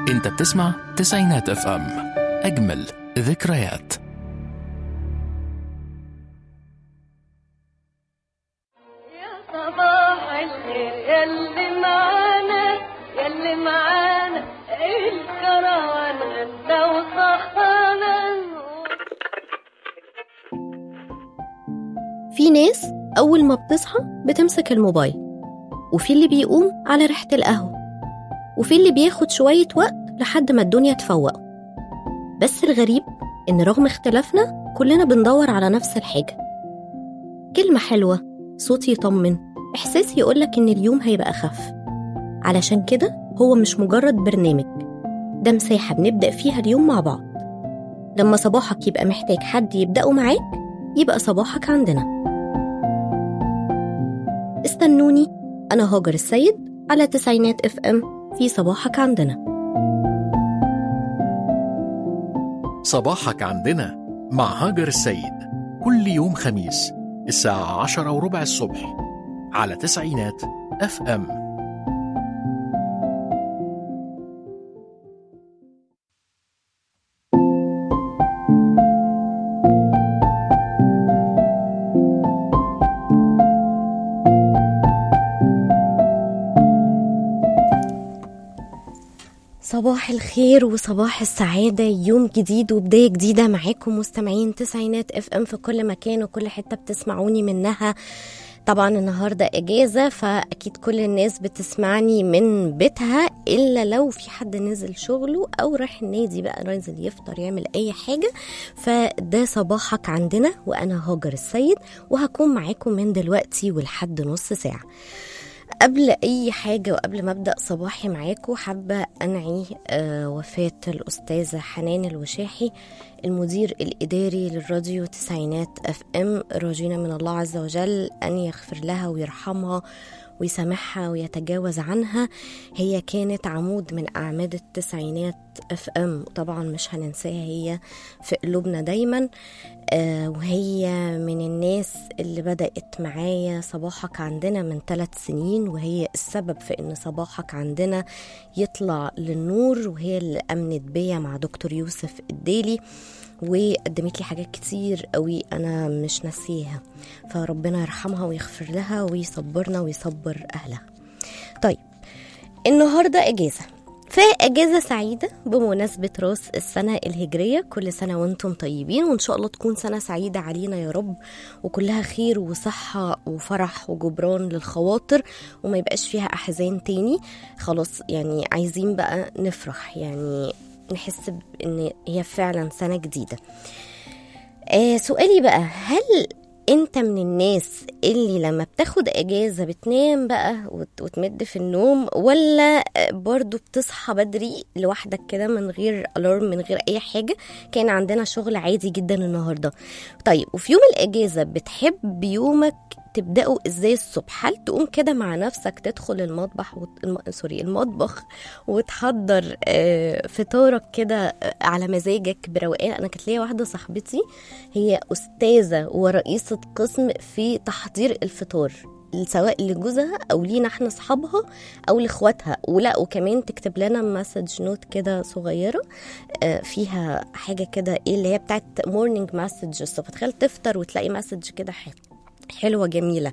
انت بتسمع تسعينات اف ام اجمل ذكريات يا صباح الخير يلي معانا يلي معانا الكروان غدا وصحانا في ناس أول ما بتصحى بتمسك الموبايل وفي اللي بيقوم على ريحة القهوة وفي اللي بياخد شوية وقت لحد ما الدنيا تفوق بس الغريب إن رغم اختلافنا كلنا بندور على نفس الحاجة كلمة حلوة صوت يطمن إحساس يقولك إن اليوم هيبقى أخف علشان كده هو مش مجرد برنامج ده مساحة بنبدأ فيها اليوم مع بعض لما صباحك يبقى محتاج حد يبدأه معاك يبقى صباحك عندنا استنوني أنا هاجر السيد على تسعينات اف ام في صباحك عندنا صباحك عندنا مع هاجر السيد كل يوم خميس الساعة عشرة وربع الصبح على تسعينات اف ام صباح الخير وصباح السعادة يوم جديد وبداية جديدة معاكم مستمعين تسعينات اف ام في كل مكان وكل حتة بتسمعوني منها طبعا النهاردة اجازة فاكيد كل الناس بتسمعني من بيتها الا لو في حد نزل شغله او رايح النادي بقى نازل يفطر يعمل اي حاجة فده صباحك عندنا وانا هاجر السيد وهكون معاكم من دلوقتي ولحد نص ساعة قبل اي حاجه وقبل ما ابدا صباحي معاكم حابه انعي آه، وفاه الاستاذه حنان الوشاحي المدير الاداري للراديو تسعينات اف ام راجينا من الله عز وجل ان يغفر لها ويرحمها ويسامحها ويتجاوز عنها هي كانت عمود من اعماد التسعينات اف ام طبعا مش هننساها هي في قلوبنا دايما آه، وهي من الناس اللي بدأت معايا صباحك عندنا من ثلاث سنين وهي السبب في ان صباحك عندنا يطلع للنور وهي اللي أمنت بيا مع دكتور يوسف الديلي وقدمت لي حاجات كتير قوي انا مش ناسيها فربنا يرحمها ويغفر لها ويصبرنا ويصبر اهلها طيب النهارده اجازه فاجازه سعيده بمناسبه راس السنه الهجريه كل سنه وانتم طيبين وان شاء الله تكون سنه سعيده علينا يا رب وكلها خير وصحه وفرح وجبران للخواطر وما يبقاش فيها احزان تاني خلاص يعني عايزين بقى نفرح يعني نحس ان هي فعلا سنه جديده آه سؤالي بقى هل انت من الناس اللي لما بتاخد اجازه بتنام بقى وت- وتمد في النوم ولا برضو بتصحى بدري لوحدك كده من غير الارم من غير اي حاجه كان عندنا شغل عادي جدا النهارده طيب وفي يوم الاجازه بتحب يومك تبدأوا ازاي الصبح هل تقوم كده مع نفسك تدخل المطبخ وت... الم... سوري المطبخ وتحضر آه، فطارك كده آه، على مزاجك بروقان انا كانت ليا واحده صاحبتي هي استاذه ورئيسه قسم في تحضير الفطار سواء لجوزها او لينا احنا اصحابها او لاخواتها ولا وكمان تكتب لنا مسج نوت كده صغيره آه، فيها حاجه كده ايه اللي هي بتاعت مورنينج مسج الصبح تخيل تفطر وتلاقي مسج كده حلو حلوة جميلة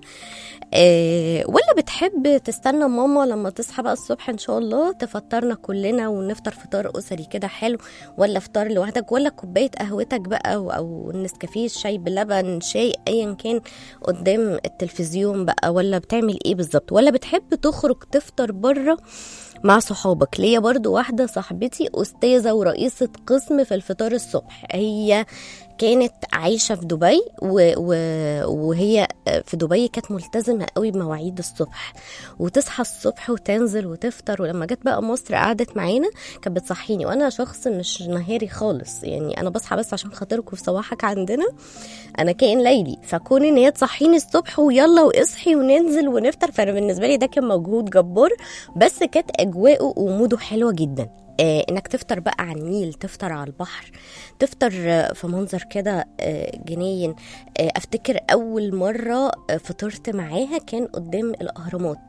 آه ولا بتحب تستنى ماما لما تصحى بقى الصبح ان شاء الله تفطرنا كلنا ونفطر فطار اسري كده حلو ولا فطار لوحدك ولا كوبايه قهوتك بقى او- او النسكافيه شاي بلبن شاي ايا كان قدام التلفزيون بقى ولا بتعمل ايه بالظبط ولا بتحب تخرج تفطر بره مع صحابك ليا برضو واحدة صاحبتي أستاذة ورئيسة قسم في الفطار الصبح هي كانت عايشة في دبي و... و... وهي في دبي كانت ملتزمة قوي بمواعيد الصبح وتصحى الصبح وتنزل وتفطر ولما جت بقى مصر قعدت معانا كانت بتصحيني وانا شخص مش نهاري خالص يعني انا بصحى بس عشان خاطركم في صباحك عندنا انا كائن ليلي فكون ان هي تصحيني الصبح ويلا واصحي وننزل ونفطر فانا بالنسبه لي ده كان مجهود جبار بس كانت اجواءه وموده حلوه جدا آه انك تفطر بقى على النيل تفطر على البحر تفطر آه، في منظر كده آه، جناين آه، افتكر اول مره آه، فطرت معاها كان قدام الاهرامات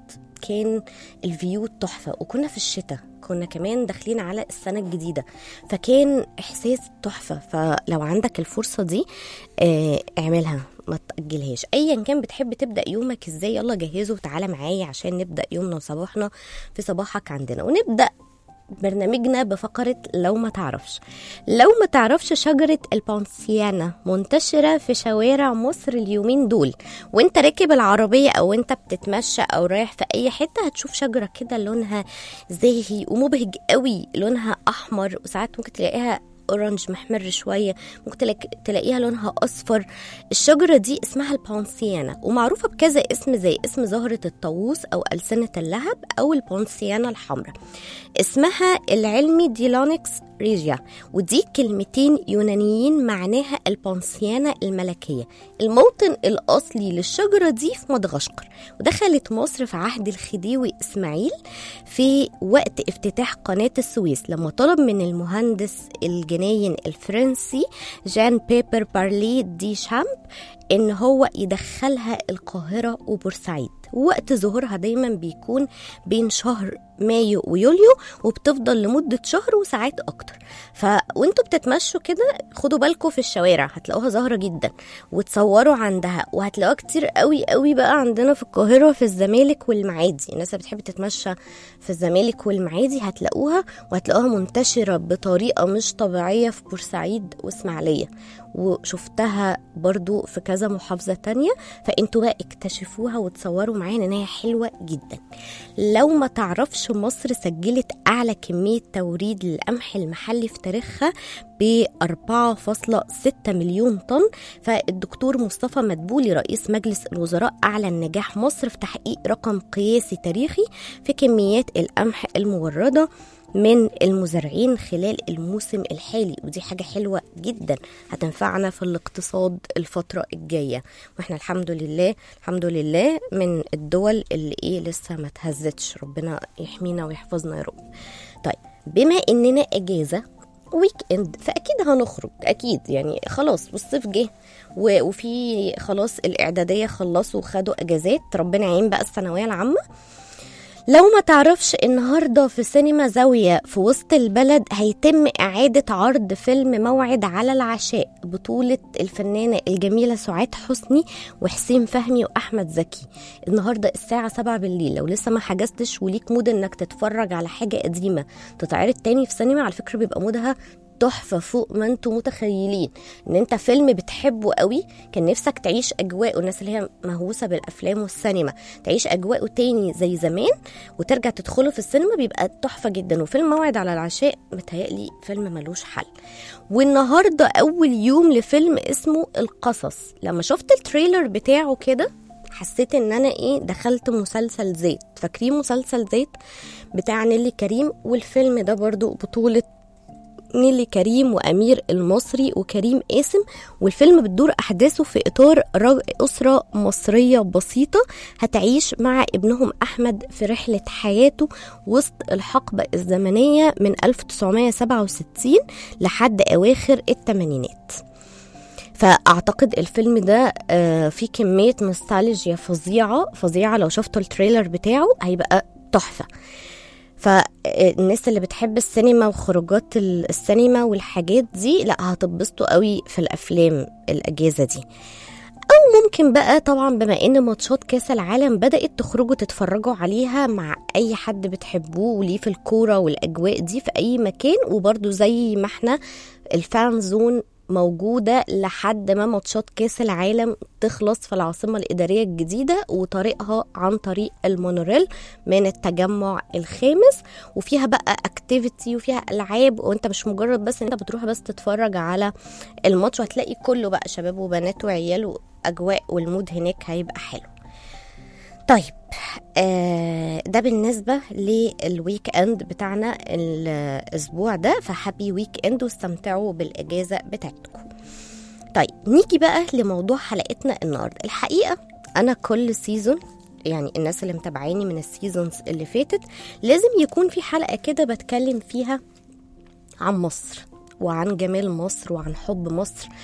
كان الفيو تحفه وكنا في الشتاء كنا كمان داخلين على السنه الجديده فكان احساس تحفه فلو عندك الفرصه دي آه اعملها ما تأجلهاش ايا كان بتحب تبدا يومك ازاي يلا جهزه وتعالى معايا عشان نبدا يومنا وصباحنا في صباحك عندنا ونبدا برنامجنا بفقرة لو ما تعرفش لو ما تعرفش شجرة البونسيانا منتشرة في شوارع مصر اليومين دول وانت راكب العربية او انت بتتمشى او رايح في اي حتة هتشوف شجرة كده لونها زاهي ومبهج قوي لونها احمر وساعات ممكن تلاقيها اورنج محمر شويه ممكن تلاقي- تلاقيها لونها اصفر الشجره دي اسمها البونسيانا ومعروفه بكذا اسم زي اسم زهره الطاووس او السنه اللهب او البونسيانا الحمراء اسمها العلمي ديلونكس ريجيا ودي كلمتين يونانيين معناها البونسيانا الملكية الموطن الأصلي للشجرة دي في مدغشقر ودخلت مصر في عهد الخديوي إسماعيل في وقت افتتاح قناة السويس لما طلب من المهندس الجناين الفرنسي جان بيبر بارلي دي شامب ان هو يدخلها القاهرة وبورسعيد ووقت ظهورها دايما بيكون بين شهر مايو ويوليو وبتفضل لمدة شهر وساعات أكتر ف وانتوا بتتمشوا كده خدوا بالكم في الشوارع هتلاقوها ظاهرة جدا وتصوروا عندها وهتلاقوها كتير قوي قوي بقى عندنا في القاهرة في الزمالك والمعادي الناس اللي بتحب تتمشى في الزمالك والمعادي هتلاقوها وهتلاقوها منتشرة بطريقة مش طبيعية في بورسعيد واسماعيلية وشفتها برضو في كذا محافظة تانية فانتوا بقى اكتشفوها وتصوروا معانا ان هي حلوة جدا لو ما تعرفش مصر سجلت اعلى كمية توريد للقمح المحلي في تاريخها ب 4.6 مليون طن فالدكتور مصطفى مدبولي رئيس مجلس الوزراء اعلن نجاح مصر في تحقيق رقم قياسي تاريخي في كميات القمح المورده من المزارعين خلال الموسم الحالي ودي حاجة حلوة جدا هتنفعنا في الاقتصاد الفترة الجاية واحنا الحمد لله الحمد لله من الدول اللي ايه لسه ما تهزتش ربنا يحمينا ويحفظنا يا رب طيب بما اننا اجازة ويك اند فاكيد هنخرج اكيد يعني خلاص والصيف جه و- وفي خلاص الاعداديه خلصوا وخدوا اجازات ربنا يعين بقى الثانويه العامه لو ما تعرفش النهارده في سينما زاوية في وسط البلد هيتم إعادة عرض فيلم موعد على العشاء بطولة الفنانة الجميلة سعاد حسني وحسين فهمي وأحمد زكي النهارده الساعة 7 بالليل لو لسه ما حجزتش وليك مود إنك تتفرج على حاجة قديمة تتعرض تاني في سينما على فكرة بيبقى مودها تحفة فوق ما انتوا متخيلين ان انت فيلم بتحبه قوي كان نفسك تعيش اجواءه الناس اللي هي مهووسة بالافلام والسينما تعيش اجواءه تاني زي زمان وترجع تدخله في السينما بيبقى تحفة جدا وفيلم موعد على العشاء متهيألي فيلم ملوش حل والنهاردة اول يوم لفيلم اسمه القصص لما شفت التريلر بتاعه كده حسيت ان انا ايه دخلت مسلسل زيت فاكرين مسلسل زيت بتاع نيلي كريم والفيلم ده برضو بطولة نيلي كريم وأمير المصري وكريم قاسم والفيلم بتدور أحداثه في إطار رج- أسرة مصرية بسيطة هتعيش مع ابنهم أحمد في رحلة حياته وسط الحقبة الزمنية من 1967 لحد أواخر الثمانينات فاعتقد الفيلم ده آه، فيه كميه نوستالجيا فظيعه فظيعه لو شفتوا التريلر بتاعه هيبقى تحفه فالناس اللي بتحب السينما وخروجات ال- السينما والحاجات دي لا هتتبسطوا قوي في الافلام الاجازه دي او ممكن بقى طبعا بما ان ماتشات كاس العالم بدات تخرجوا تتفرجوا عليها مع اي حد بتحبوه وليه في الكوره والاجواء دي في اي مكان وبرده زي ما احنا الفان زون موجودة لحد ما ماتشات كاس العالم تخلص في العاصمة الإدارية الجديدة وطريقها عن طريق المونوريل من التجمع الخامس وفيها بقى اكتيفيتي وفيها ألعاب وانت مش مجرد بس انت بتروح بس تتفرج على الماتش وهتلاقي كله بقى شباب وبنات وعيال وأجواء والمود هناك هيبقى حلو طيب آه ده بالنسبة للويك اند بتاعنا الأسبوع ده فهابي ويك اند واستمتعوا بالإجازة بتاعتكم طيب نيجي بقى لموضوع حلقتنا النهاردة الحقيقة أنا كل سيزون يعني الناس اللي متابعاني من السيزونز اللي فاتت لازم يكون في حلقة كده بتكلم فيها عن مصر وعن جمال مصر وعن حب مصر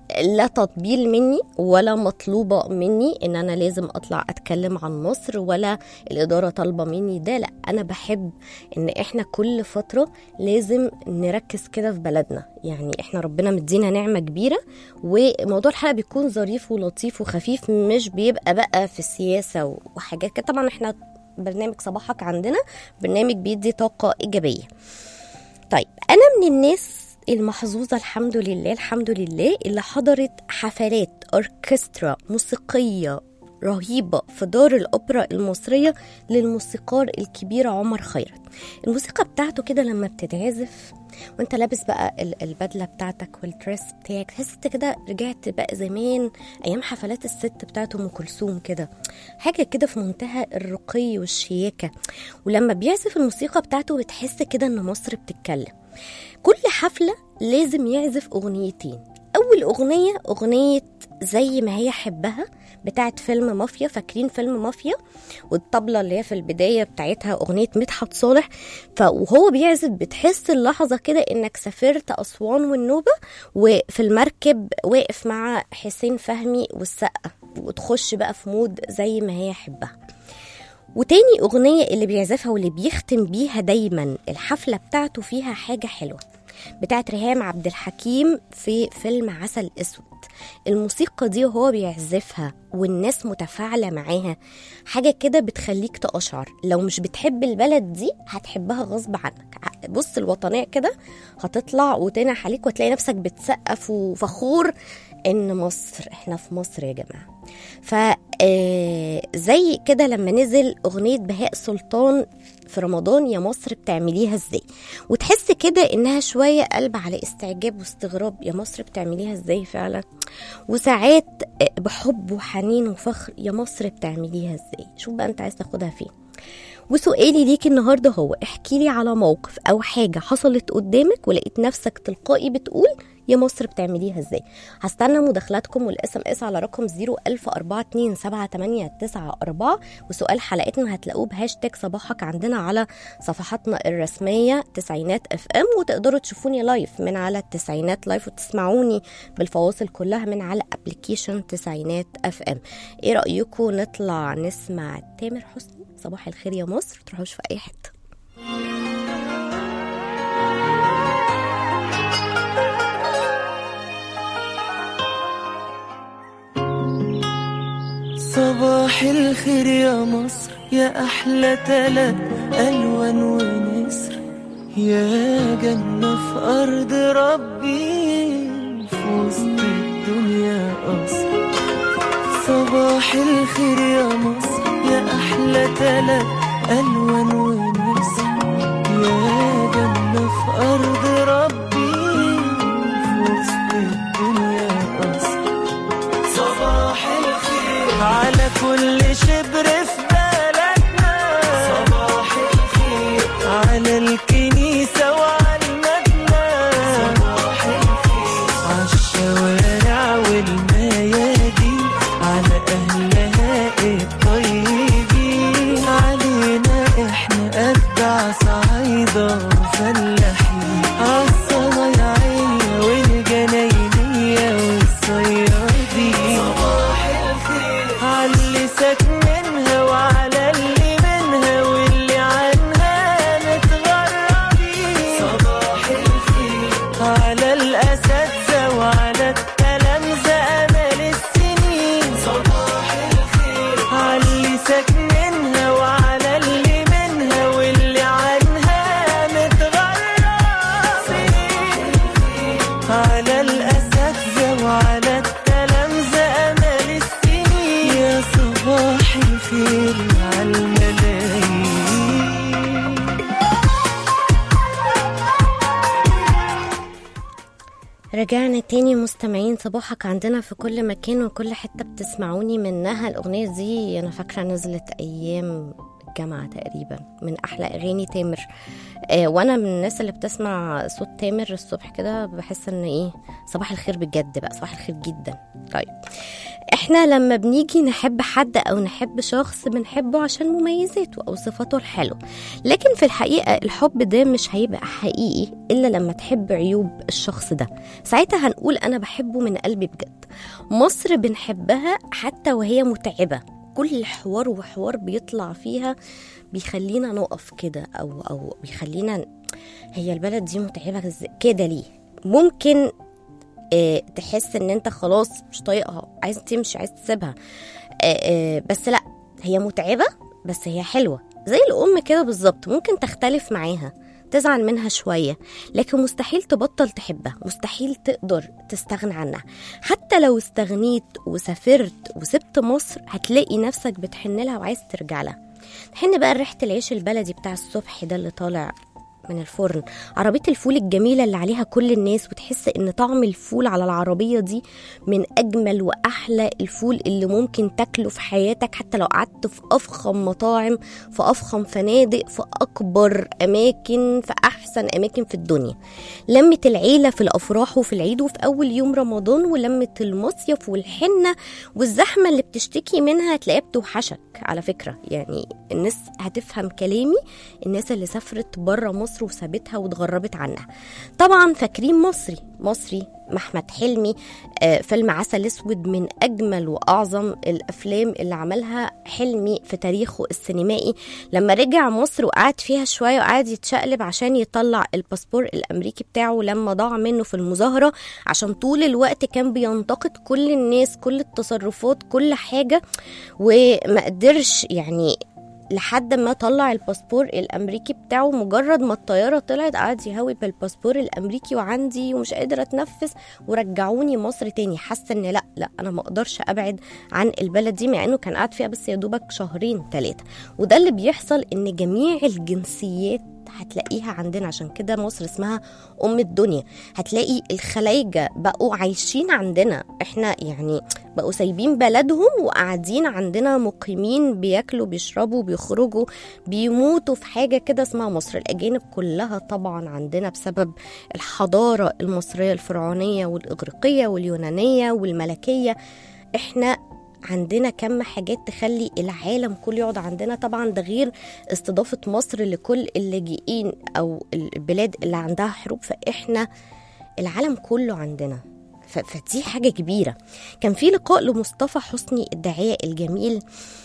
لا تطبيل مني ولا مطلوبة مني ان انا لازم اطلع اتكلم عن مصر ولا الادارة طالبة مني ده لا انا بحب ان احنا كل فترة لازم نركز كده في بلدنا يعني احنا ربنا مدينا نعمة كبيرة وموضوع الحلقة بيكون ظريف ولطيف وخفيف مش بيبقى بقى في السياسة وحاجات كده طبعا احنا برنامج صباحك عندنا برنامج بيدي طاقة إيجابية طيب أنا من الناس المحظوظة الحمد لله الحمد لله اللي حضرت حفلات أوركسترا موسيقية رهيبة في دار الأوبرا المصرية للموسيقار الكبير عمر خيرت الموسيقى بتاعته كده لما بتتعزف وانت لابس بقى ال- البدلة بتاعتك والدريس بتاعك تحس انت كده رجعت بقى زمان أيام حفلات الست بتاعت أم كلثوم كده حاجة كده في منتهى الرقي والشياكة ولما بيعزف الموسيقى بتاعته بتحس كده إن مصر بتتكلم كل حفلة لازم يعزف أغنيتين أول أغنية أغنية زي ما هي حبها بتاعت فيلم مافيا فاكرين فيلم مافيا والطبلة اللي هي في البداية بتاعتها أغنية مدحت صالح ف- وهو بيعزف بتحس اللحظة كده إنك سافرت أسوان والنوبة وفي المركب واقف مع حسين فهمي والسقة وتخش بقى في مود زي ما هي حبها وتاني أغنية اللي بيعزفها واللي بيختم بيها دايما الحفلة بتاعته فيها حاجة حلوة بتاعت ريهام عبد الحكيم في فيلم عسل أسود الموسيقى دي وهو بيعزفها والناس متفاعلة معاها حاجة كده بتخليك تقشعر لو مش بتحب البلد دي هتحبها غصب عنك ع- بص الوطنية كده هتطلع وتنح عليك وتلاقي نفسك بتسقف وفخور ان مصر احنا في مصر يا جماعه ف آه، زي كده لما نزل اغنيه بهاء سلطان في رمضان يا مصر بتعمليها ازاي وتحس كده انها شويه قلب على استعجاب واستغراب يا مصر بتعمليها ازاي فعلا وساعات آه، بحب وحنين وفخر يا مصر بتعمليها ازاي شوف بقى انت عايز تاخدها فين وسؤالي ليك النهارده هو احكي لي على موقف او حاجه حصلت قدامك ولقيت نفسك تلقائي بتقول يا مصر بتعمليها ازاي هستنى مداخلاتكم والاس ام اس على رقم 010427894 وسؤال حلقتنا هتلاقوه بهاشتاج صباحك عندنا على صفحاتنا الرسميه تسعينات اف ام وتقدروا تشوفوني لايف من على التسعينات لايف وتسمعوني بالفواصل كلها من على ابلكيشن تسعينات اف ام ايه رايكم نطلع نسمع تامر حسني صباح الخير يا مصر تروحوش في اي حته صباح الخير يا مصر يا أحلى تلات ألوان ونسر يا جنة في أرض ربي في وسط الدنيا قصر صباح الخير يا مصر يا أحلى تلات ألوان ونسر يا جنة في أرض ربي في وسط الدنيا قصر صباح الخير على كل شبر في بلدنا صباح الخير على الكنيسة وعلى المبنى صباح الخير على الشوارع والميادين على أهلها الطيبين علينا احنا أتبع صعيدة فلاحين عالصنايعية والجناينية والصيادين صباح الخير عاللي ساكنينها وعلى اللي منها واللي عنها متغربين صباح الخير على الأساتذة وعلى التلامذة أمل السنين صباح الخير عاللي ساكنينها وعلى اللي منها واللي عنها متغربين على الأساتذة وعلى التلامذة أمل السنين يا صباح الخير على الملايين رجعنا تاني مستمعين صباحك عندنا في كل مكان وكل حتة بتسمعوني منها الأغنية دي أنا فاكرة نزلت أيام الجامعة تقريبا من أحلى أغاني تامر آه وأنا من الناس اللي بتسمع صوت تامر الصبح كده بحس إن إيه صباح الخير بجد بقى صباح الخير جدا طيب احنا لما بنيجي نحب حد او نحب شخص بنحبه عشان مميزاته او صفاته الحلوه لكن في الحقيقه الحب ده مش هيبقى حقيقي الا لما تحب عيوب الشخص ده ساعتها هنقول انا بحبه من قلبي بجد مصر بنحبها حتى وهي متعبه كل حوار وحوار بيطلع فيها بيخلينا نقف كده او او بيخلينا هي البلد دي متعبه إزاي؟ كده ليه ممكن آه، تحس ان انت خلاص مش طايقها عايز تمشي عايز تسيبها آه، آه، بس لا هي متعبه بس هي حلوه زي الام كده بالظبط ممكن تختلف معاها تزعل منها شوية لكن مستحيل تبطل تحبها مستحيل تقدر تستغنى عنها حتى لو استغنيت وسافرت وسبت مصر هتلاقي نفسك بتحن لها وعايز ترجع لها تحن بقى ريحة العيش البلدي بتاع الصبح ده اللي طالع من الفرن عربية الفول الجميلة اللي عليها كل الناس وتحس ان طعم الفول على العربية دي من اجمل واحلى الفول اللي ممكن تاكله في حياتك حتى لو قعدت في افخم مطاعم في افخم فنادق في اكبر اماكن في احسن اماكن في الدنيا لمة العيلة في الافراح وفي العيد وفي اول يوم رمضان ولمة المصيف والحنة والزحمة اللي بتشتكي منها هتلاقيها بتوحشك على فكرة يعني الناس هتفهم كلامي الناس اللي سافرت بره مصر وسابتها واتغربت عنها طبعا فاكرين مصري مصري محمد حلمي آه، فيلم عسل اسود من اجمل واعظم الافلام اللي عملها حلمي في تاريخه السينمائي لما رجع مصر وقعد فيها شويه وقعد يتشقلب عشان يطلع الباسبور الامريكي بتاعه لما ضاع منه في المظاهره عشان طول الوقت كان بينتقد كل الناس كل التصرفات كل حاجه وما قدرش يعني لحد ما طلع الباسبور الامريكي بتاعه مجرد ما الطياره طلعت قعد يهوي بالباسبور الامريكي وعندي ومش قادره اتنفس ورجعوني مصر تاني حاسه ان لا لا انا ما اقدرش ابعد عن البلد دي مع انه كان قاعد فيها بس يا دوبك شهرين ثلاثه وده اللي بيحصل ان جميع الجنسيات هتلاقيها عندنا عشان كده مصر اسمها ام الدنيا هتلاقي الخلايجه بقوا عايشين عندنا احنا يعني بقوا سايبين بلدهم وقاعدين عندنا مقيمين بياكلوا بيشربوا بيخرجوا بيموتوا في حاجه كده اسمها مصر الاجانب كلها طبعا عندنا بسبب الحضاره المصريه الفرعونيه والاغريقيه واليونانيه والملكيه احنا عندنا كم حاجات تخلي العالم كله يقعد عندنا طبعا ده غير استضافة مصر لكل اللاجئين أو البلاد اللي عندها حروب فإحنا العالم كله عندنا ف- فدي حاجة كبيرة كان في لقاء لمصطفى حسني الداعية الجميل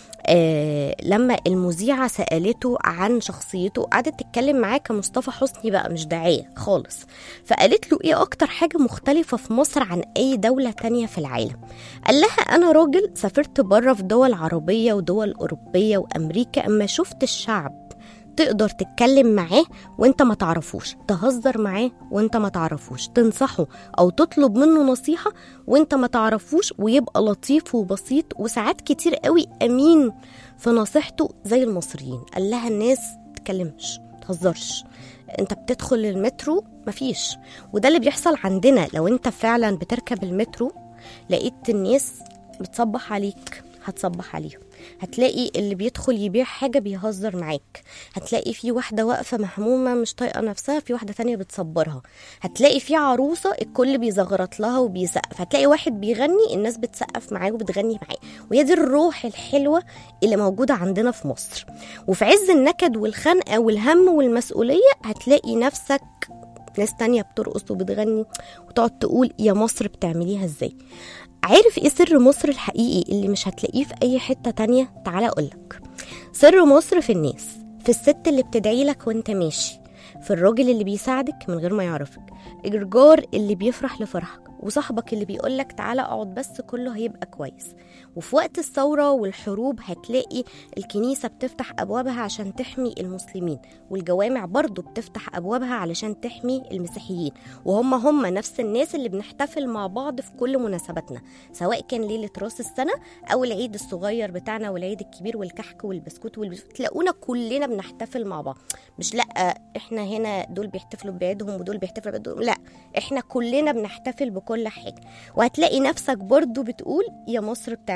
آه لما المذيعة سألته عن شخصيته قعدت تتكلم معاه كمصطفى حسني بقى مش داعية خالص فقالت له ايه اكتر حاجة مختلفة في مصر عن اي دولة تانية في العالم قال لها انا راجل سافرت بره في دول عربية ودول اوروبية وامريكا اما شفت الشعب تقدر تتكلم معاه وانت ما تعرفوش تهزر معاه وانت ما تعرفوش تنصحه او تطلب منه نصيحة وانت ما تعرفوش ويبقى لطيف وبسيط وساعات كتير قوي امين في نصيحته زي المصريين قال لها الناس تتكلمش تهزرش انت بتدخل المترو مفيش وده اللي بيحصل عندنا لو انت فعلا بتركب المترو لقيت الناس بتصبح عليك هتصبح عليهم هتلاقي اللي بيدخل يبيع حاجة بيهزر معاك هتلاقي في واحدة واقفة مهمومة مش طايقة نفسها في واحدة تانية بتصبرها هتلاقي في عروسة الكل بيزغرط لها وبيسقف هتلاقي واحد بيغني الناس بتسقف معاه وبتغني معاه وهي دي الروح الحلوة اللي موجودة عندنا في مصر وفي عز النكد والخنقة والهم والمسؤولية هتلاقي نفسك ناس تانية بترقص وبتغني وتقعد تقول يا مصر بتعمليها ازاي عارف ايه سر مصر الحقيقي اللي مش هتلاقيه في اي حتة تانية تعالى اقولك سر مصر في الناس في الست اللي بتدعي لك وانت ماشي في الراجل اللي بيساعدك من غير ما يعرفك الجار اللي بيفرح لفرحك وصاحبك اللي بيقولك تعالى اقعد بس كله هيبقى كويس وفي وقت الثورة والحروب هتلاقي الكنيسة بتفتح أبوابها عشان تحمي المسلمين والجوامع برضو بتفتح أبوابها علشان تحمي المسيحيين وهم هم نفس الناس اللي بنحتفل مع بعض في كل مناسباتنا سواء كان ليلة راس السنة أو العيد الصغير بتاعنا والعيد الكبير والكحك والبسكوت والبسكوت تلاقونا كلنا بنحتفل مع بعض مش لا احنا هنا دول بيحتفلوا بعيدهم ودول بيحتفلوا بعيدهم لا احنا كلنا بنحتفل بكل حاجة وهتلاقي نفسك برضو بتقول يا مصر بتعمل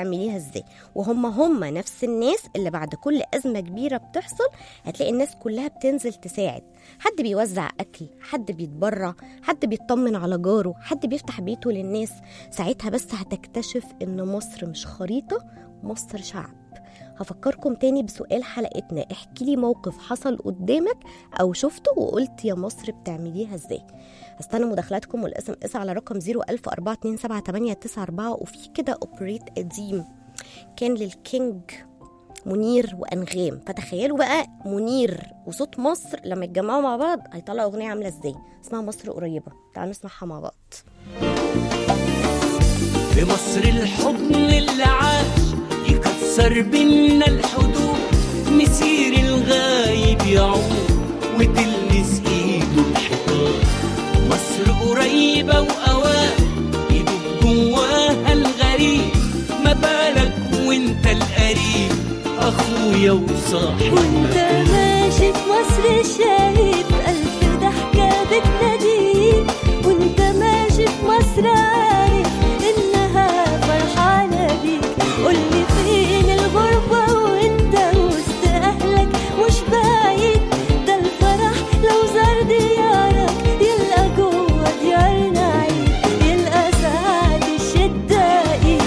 بتعمليها ازاي وهم هم نفس الناس اللي بعد كل ازمه كبيره بتحصل هتلاقي الناس كلها بتنزل تساعد حد بيوزع اكل حد بيتبرع حد بيطمن على جاره حد بيفتح بيته للناس ساعتها بس هتكتشف ان مصر مش خريطه مصر شعب هفكركم تاني بسؤال حلقتنا احكي لي موقف حصل قدامك او شفته وقلت يا مصر بتعمليها ازاي هستنى مداخلاتكم والاس ام اس على رقم 010427894 وفي كده اوبريت قديم كان للكينج منير وانغام فتخيلوا بقى منير وصوت مصر لما يتجمعوا مع بعض هيطلعوا اغنيه عامله ازاي اسمها مصر قريبه تعالوا نسمعها مع بعض في مصر الحضن اللي عاش يكسر بينا الحدود مسير الغايب يعود وتلمس ايده الحيطان مصر قريبة وأوان يدوب جواها الغريب ما بالك وانت القريب أخويا وصاحبي وانت ماشي في مصر شايف ألف ضحكة بتناديك وانت ماشي في مصر عارف إنها فرحانة بيك قولي فين الغربة وانت وسط أهلك مش بعيد ده الفرح لو زار ديارك يلقى جوه ديارنا عيد يلقى ساعات الشدة إيد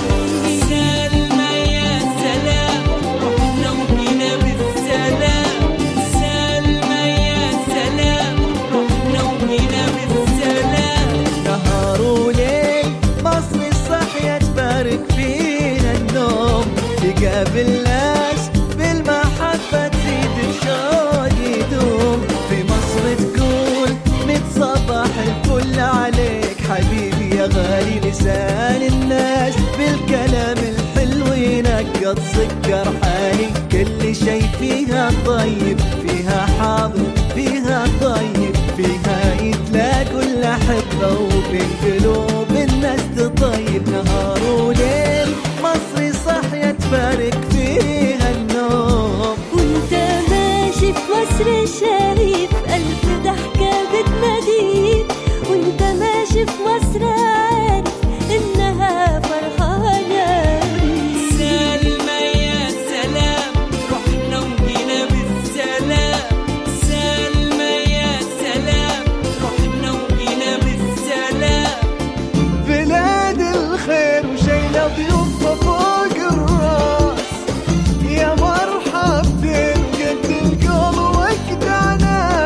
سلمى يا سلام رحنا وجينا بالسلام سلمى يا سلام رحنا وجينا بالسلام نهار وليل مصر الصحية تبارك فينا النوم تقابل ناس بالمحبة تزيد الشوق يدوم في مصر تقول ميت صباح الفل عليك حبيبي يا غالي لسان الناس بالكلام الحلو ينقط سكر حالي كل شي فيها طيب فيها حاضر فيها طيب فيها يتلاقوا الأحبة وبين قلوب الناس تطيب نهار وليل مصري صحية تبارك فيها النوم وانت ماشي في مصر شايف ألف ضحكة بتناديك وانت ماشي في مصر عارف إنها فرحانة بيك سلمى يا سلام رحنا وجينا بالسلام سلمى يا سلام رحنا وجينا بالسلام بلاد الخير وشيلة ضيوفها فوق الراس يا مرحبتين قد القول وجدع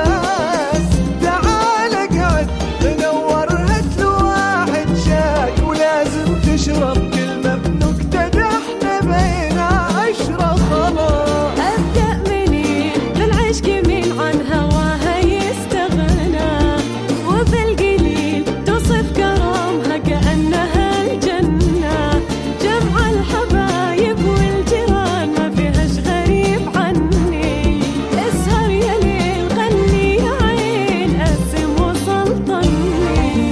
ناس تعال اقعد نور هات له واحد شاي ولازم تشرب كلمة بنكتة ده احنا بين عشرة خلاص أبدأ منين بالعشق مين عن هواها يستغنى وبالقليل توصف كرامها كأنها الجنة جمع الحبايب والجيران ما فيهاش غريب عني اسهر يا ليل غني يا عين قسم وسلطني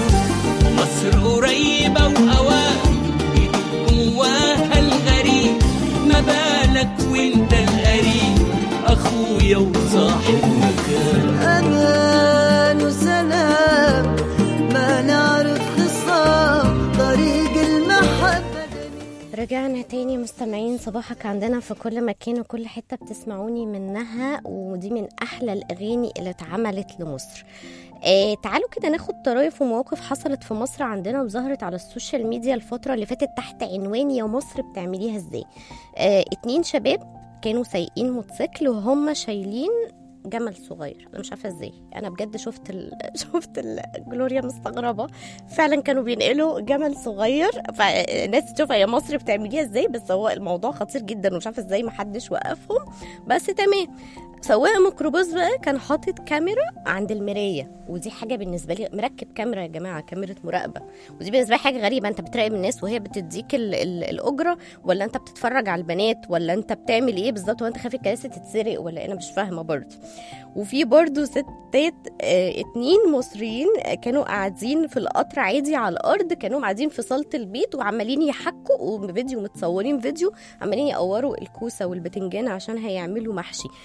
مصر قريبة وأوان يدوب جواها الغريب ما بالك وانت القريب أخويا وصاحب مكان أمان وسلام ما نعرف خصام طريق المحبة رجعنا تاني مستمعين صباحك عندنا في كل مكان وكل حتة بتسمعوني منها ودي من أحلى الأغاني اللي اتعملت لمصر آه تعالوا كده ناخد طرايف ومواقف حصلت في مصر عندنا وظهرت على السوشيال ميديا الفترة اللي فاتت تحت عنوان يا مصر بتعمليها ازاي آه اتنين شباب كانوا سايقين موتوسيكل وهم شايلين جمل صغير انا مش عارفه ازاي انا بجد شفت ال... شفت الجلوريا مستغربه فعلا كانوا بينقلوا جمل صغير فالناس تشوفها يا مصر بتعمليها ازاي بس هو الموضوع خطير جدا ومش عارفه ازاي ما حدش وقفهم بس تمام سواق ميكروباص بقى كان حاطط كاميرا عند المرايه ودي حاجه بالنسبه لي مركب كاميرا يا جماعه كاميرا مراقبه ودي بالنسبه لي حاجه غريبه انت بتراقب الناس وهي بتديك ال ال الاجره ولا انت بتتفرج على البنات ولا انت بتعمل ايه بالظبط وانت خايف الكراسي تتسرق ولا انا مش فاهمه برضه وفي برضه ستات آه اتنين مصريين آه، كانوا قاعدين في القطر عادي على الارض كانوا قاعدين في صاله البيت وعمالين يحكوا وفيديو متصورين فيديو عمالين يقوروا الكوسه والبتنجان عشان هيعملوا محشي فدي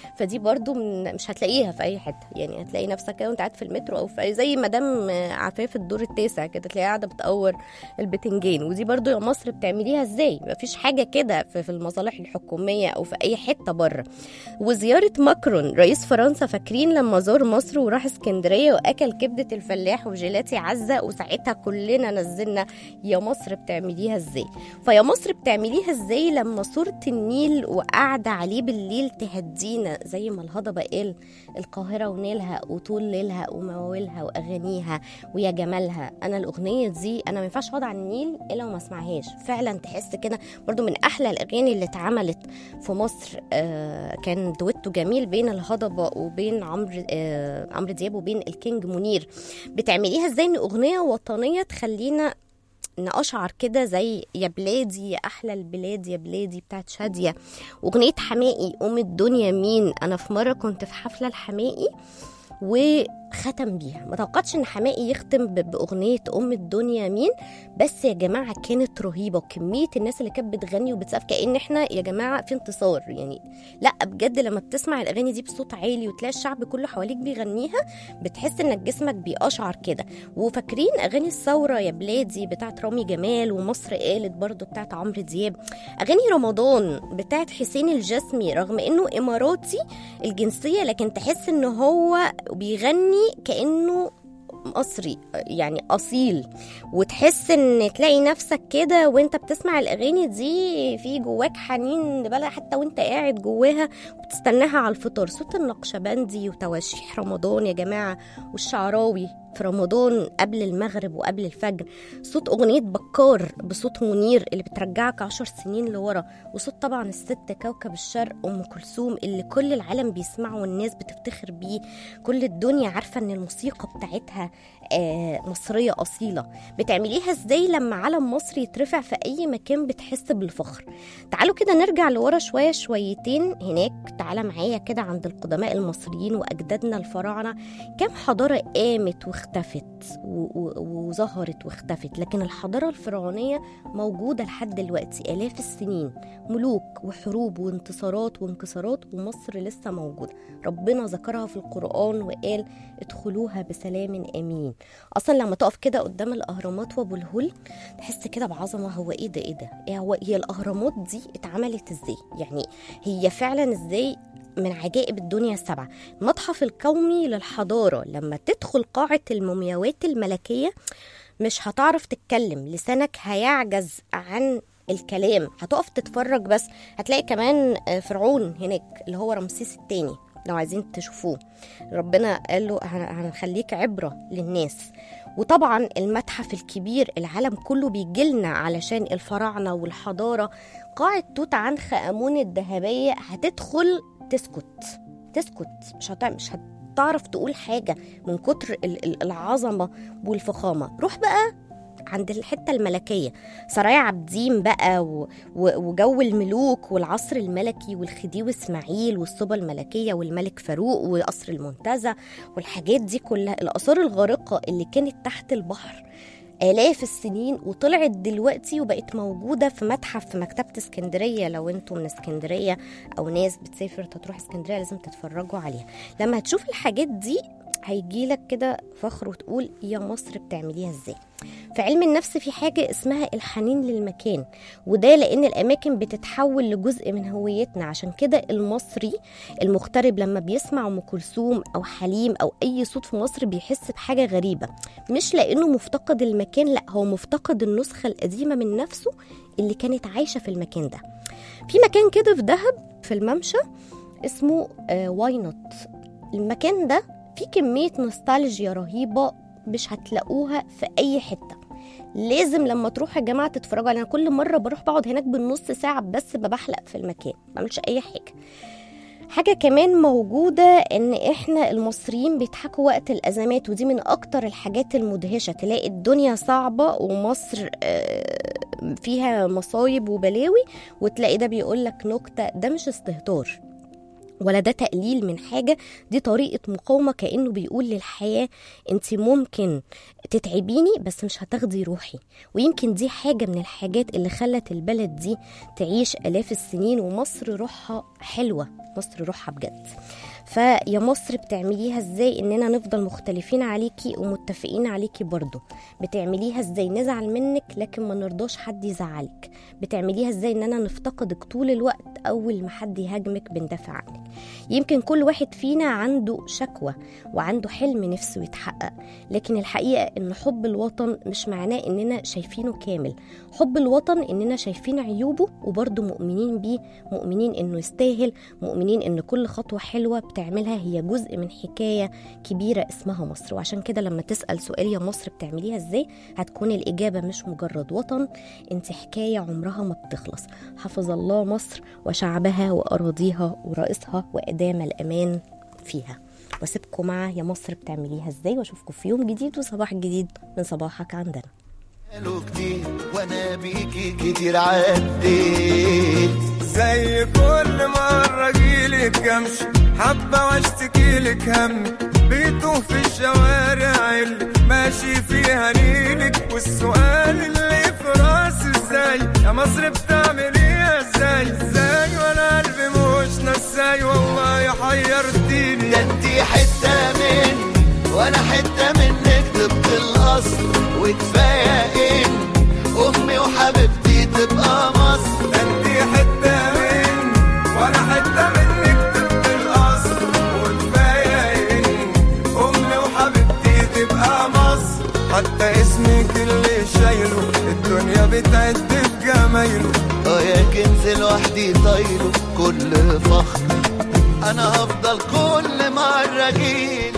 برضو من مش هتلاقيها في اي حته يعني هتلاقي نفسك كده وانت قاعد في المترو او في زي مدام عفاف الدور التاسع كده تلاقيها قاعده بتقور البتنجان ودي برضو يا مصر بتعمليها ازاي مفيش حاجه كده في, في المصالح الحكوميه او في اي حته بره وزياره ماكرون رئيس فرنسا فاكرين لما زار مصر وراح اسكندريه واكل كبده الفلاح وجيلاتي عزه وساعتها كلنا نزلنا يا مصر بتعمليها ازاي فيا مصر بتعمليها ازاي لما صورة النيل وقاعدة عليه بالليل تهدينا زي ما الهضبة قال القاهرة ونيلها وطول ليلها ومواويلها وأغانيها ويا جمالها أنا الأغنية دي أنا ما ينفعش أقعد على النيل إلا وما أسمعهاش فعلا تحس كده برضو من أحلى الأغاني اللي اتعملت في مصر آه كان دويتو جميل بين الهضبة وبين عمرو آه عمرو دياب وبين الكينج منير بتعمليها ازاي ان اغنيه وطنيه تخلينا نقشعر كده زي يا بلادي يا احلى البلاد يا بلادي بتاعت شاديه واغنيه حمائي ام الدنيا مين انا في مره كنت في حفله الحمائي وختم بيها ما توقعتش ان حمائي يختم ب- باغنيه ام الدنيا مين بس يا جماعه كانت رهيبه وكميه الناس اللي كانت بتغني وبتسقف كان احنا يا جماعه في انتصار يعني لا بجد لما بتسمع الاغاني دي بصوت عالي وتلاقي الشعب كله حواليك بيغنيها بتحس انك جسمك بيقشعر كده وفاكرين اغاني الثوره يا بلادي بتاعت رامي جمال ومصر قالت برضو بتاعت عمرو دياب اغاني رمضان بتاعت حسين الجسمي رغم انه اماراتي الجنسيه لكن تحس ان هو بيغني كانه مصري يعني اصيل وتحس ان تلاقي نفسك كده وانت بتسمع الاغاني دي في جواك حنين لبلد حتى وانت قاعد جواها وبتستناها على الفطار صوت النقشبندي وتواشيح رمضان يا جماعه والشعراوي في رمضان قبل المغرب وقبل الفجر صوت أغنية بكار بصوت منير اللي بترجعك عشر سنين لورا وصوت طبعا الست كوكب الشرق أم كلثوم اللي كل العالم بيسمعه والناس بتفتخر بيه كل الدنيا عارفة إن الموسيقى بتاعتها آه، مصرية أصيلة بتعمليها إزاي لما علم مصر يترفع في أي مكان بتحس بالفخر تعالوا كده نرجع لورا شوية شويتين هناك تعالى معايا كده عند القدماء المصريين وأجدادنا الفراعنة كم حضارة قامت واختفت و- و- وظهرت واختفت لكن الحضارة الفرعونية موجودة لحد دلوقتي آلاف السنين ملوك وحروب وانتصارات وانكسارات ومصر لسه موجودة ربنا ذكرها في القرآن وقال ادخلوها بسلام آمين أصلا لما تقف كده قدام الأهرامات وأبو الهول تحس كده بعظمة هو إيه ده إيه ده إيه هو هي الأهرامات دي اتعملت إزاي يعني هي فعلا إزاي من عجائب الدنيا السبعة المتحف القومي للحضارة لما تدخل قاعة المومياوات الملكية مش هتعرف تتكلم لسانك هيعجز عن الكلام هتقف تتفرج بس هتلاقي كمان آه، فرعون هناك اللي هو رمسيس الثاني لو عايزين تشوفوه ربنا قال له هن- هنخليك عبرة للناس وطبعا المتحف الكبير العالم كله بيجيلنا علشان الفراعنة والحضارة قاعة توت عنخ آمون الذهبية هتدخل تسكت تسكت مش هتعمل مش هتعرف تقول حاجة من كتر ال- ال- العظمة والفخامة روح بقى عند الحتة الملكية سرايا عابدين بقى و... و... وجو الملوك والعصر الملكي والخديوي اسماعيل والصبا الملكية والملك فاروق وقصر المنتزه والحاجات دي كلها الآثار الغارقة اللي كانت تحت البحر آلاف السنين وطلعت دلوقتي وبقت موجودة في متحف في مكتبة اسكندرية لو انتم من اسكندرية أو ناس بتسافر تروح اسكندرية لازم تتفرجوا عليها لما هتشوف الحاجات دي هيجيلك كده فخر وتقول يا مصر بتعمليها ازاي في علم النفس في حاجة اسمها الحنين للمكان وده لأن الأماكن بتتحول لجزء من هويتنا عشان كده المصري المغترب لما بيسمع أم كلثوم أو حليم أو أي صوت في مصر بيحس بحاجة غريبة مش لأنه مفتقد المكان لا هو مفتقد النسخة القديمة من نفسه اللي كانت عايشة في المكان ده في مكان كده في دهب في الممشى اسمه واي نوت المكان ده فيه كمية نوستالجيا رهيبة مش هتلاقوها في أي حتة لازم لما تروحوا يا جماعة تتفرجوا عليها أنا كل مرة بروح بقعد هناك بالنص ساعة بس ببحلق في المكان ما بعملش أي حاجة حاجة كمان موجودة إن إحنا المصريين بيضحكوا وقت الأزمات ودي من أكتر الحاجات المدهشة تلاقي الدنيا صعبة ومصر آه، فيها مصايب وبلاوي وتلاقي ده بيقولك نكتة ده مش استهتار ولا ده تقليل من حاجة دي طريقة مقاومة كأنه بيقول للحياة انت ممكن تتعبيني بس مش هتاخدي روحي ويمكن دي حاجة من الحاجات اللي خلت البلد دي تعيش آلاف السنين ومصر روحها حلوة مصر روحها بجد فيا مصر بتعمليها ازاي اننا نفضل مختلفين عليكي ومتفقين عليكي برضو بتعمليها ازاي نزعل منك لكن ما نرضاش حد يزعلك بتعمليها ازاي اننا نفتقدك طول الوقت اول ما حد يهاجمك بندافع عنك يمكن كل واحد فينا عنده شكوى وعنده حلم نفسه يتحقق لكن الحقيقة ان حب الوطن مش معناه اننا شايفينه كامل حب الوطن اننا شايفين عيوبه وبرضه مؤمنين بيه مؤمنين انه يستاهل مؤمنين ان كل خطوة حلوة بتعملها هي جزء من حكاية كبيرة اسمها مصر وعشان كده لما تسأل سؤال يا مصر بتعمليها ازاي هتكون الإجابة مش مجرد وطن انت حكاية عمرها ما بتخلص حفظ الله مصر وشعبها وأراضيها ورئيسها وأدام الأمان فيها واسيبكم مع يا مصر بتعمليها ازاي واشوفكم في يوم جديد وصباح جديد من صباحك عندنا قالوا كتير وانا بيكي كتير عديت زي كل مرة جيلك امشي حبة واشتكي لك هم بيتوه في الشوارع اللي ماشي فيها نيلك والسؤال اللي في راسي ازاي يا مصر بتعمل ايه ازاي ازاي وانا قلبي مش نساي والله حيرتيني ده انتي حتة مني وانا حتة منك طبق الاصل وكفاية ان امي وحبيبتي تبقى مصر انتي حتة مني وانا حتة منك طبق الاصل وكفاية ان امي وحبيبتي تبقى مصر حتى اسمك اللي شايله الدنيا بتعد بجمايله اه يا كنز لوحدي طايله كل فخر انا هفضل كل مرة اجيلك